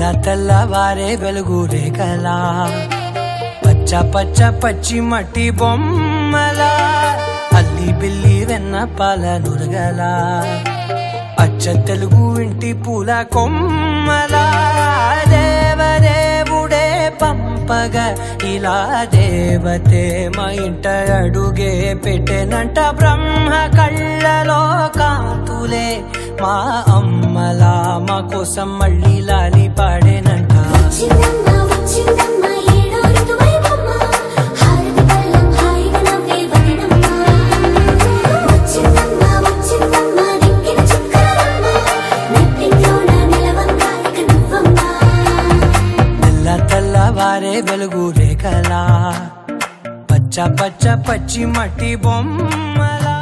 తెల్ల తెల్లవారే వెలుగు రేఖలా పచ్చ పచ్చ పచ్చి మట్టి బొమ్మలా అల్లి బిల్లి వెన్న పాల నురగలా అచ్చ తెలుగు ఇంటి పూల కొమ్మలా దేవదేవుడే పంపగా ఇలా దేవతే మా ఇంట అడుగే పెట్టెనంట బ్రహ్మ కళ్ళలో కాంతులే మా అమ్మలా మా కోసం మళ్ళీ లాలి పాడేనంట వచ్చిందమ్మ వచ్చిందమ్మ ఏడో ఋతువైవమ్మ హారతి పళ్ళం హాయిగా నవ్వే వదినమ్మ వచ్చిందమ్మ వచ్చిందమ్మ దిక్కిన చుక్కలమ్మ నెట్టింట్లోన నిలవంగా ఇక నువ్వమ్మ తెల్ల తెల్లవారే వెలుగు రేఖలా పచ్చ పచ్చ పచ్చి మట్టి బొమ్మలా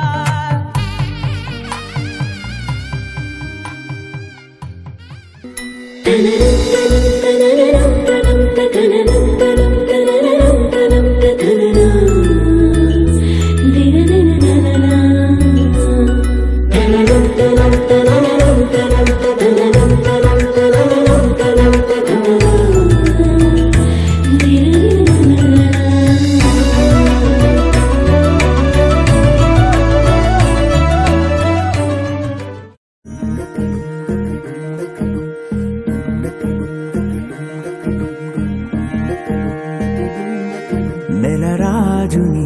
నెలరాజుని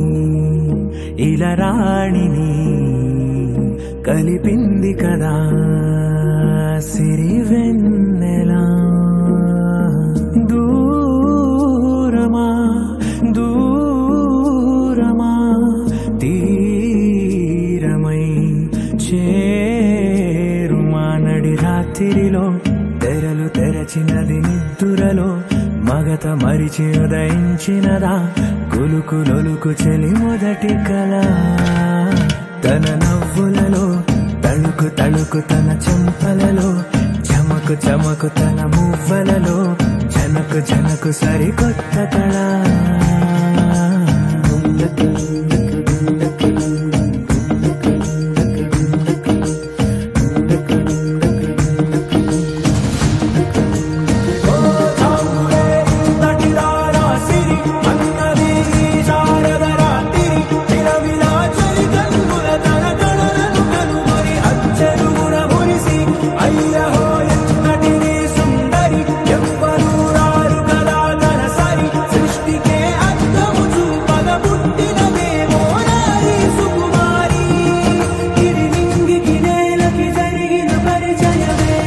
ఇలరాణిని కలిపింది కదా సిరి వెన్నెలా దూరమా దూరమా తీరమై చేరుమా నడి రాత్రిలో తెరలు తెరచినది నిద్దురలో మగత మరిచి ఉదయించినదా కులుకు లొలుకు చెలి మొదటి కళ తన నవ్వులలో తళుకు తళుకు తన చెంపలలో చమకు చమకు తన మువ్వలలో జనకు జనకు సరికొత్త కళ సృష్టికే అర్థము చూపగ పుట్టినదేమో నారీ సుకుమారి ఇది నింగికి నేలకి జరిగిన పరిచయమే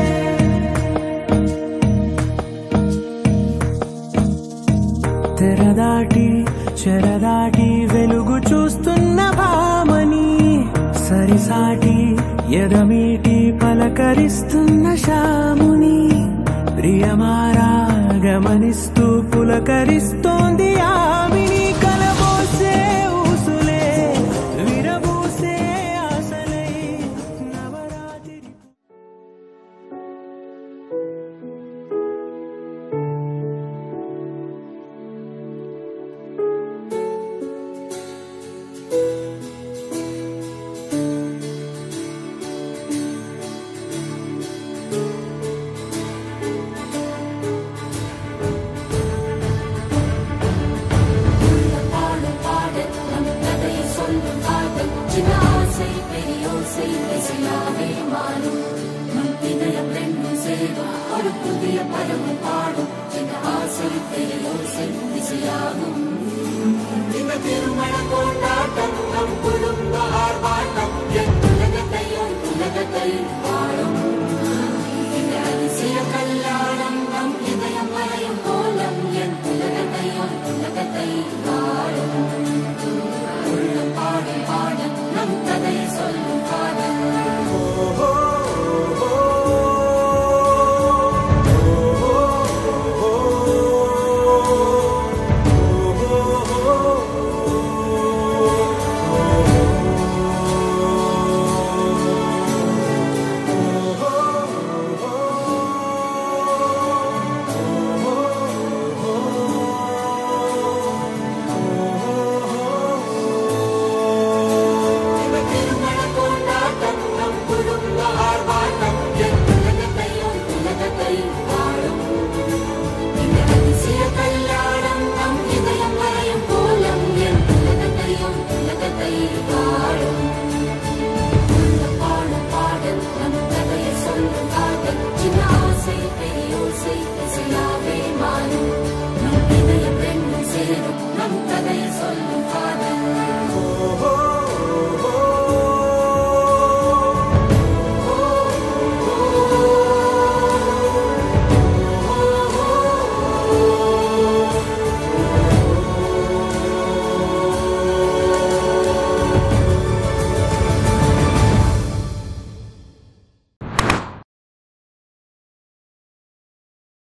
తెరదాటి చెరదాటి వెలుగు చూస్తున్న భామని సరిసాటి ఎదమీటి పలకరిస్తున్న శాముని ప్రియమారా గమనిస్తూ పులకరిస్తోంది ఆవిని కలబోసే ఊసులే విరబూసే ఆశలై నవరాత్రి பாடு பாடு நம் கதையை சொல்லும் காதல் சின்ன ஆசை பெரிய ஓசை இசையாவே மாறும் நம் இணையம் ரெண்டும் சேரும் ஒரு புதிய பருவம் பாடும் சின்ன ஆசை பெரிய ஓசை இசையாகும் இந்த திருமண கொண்டாட்டம்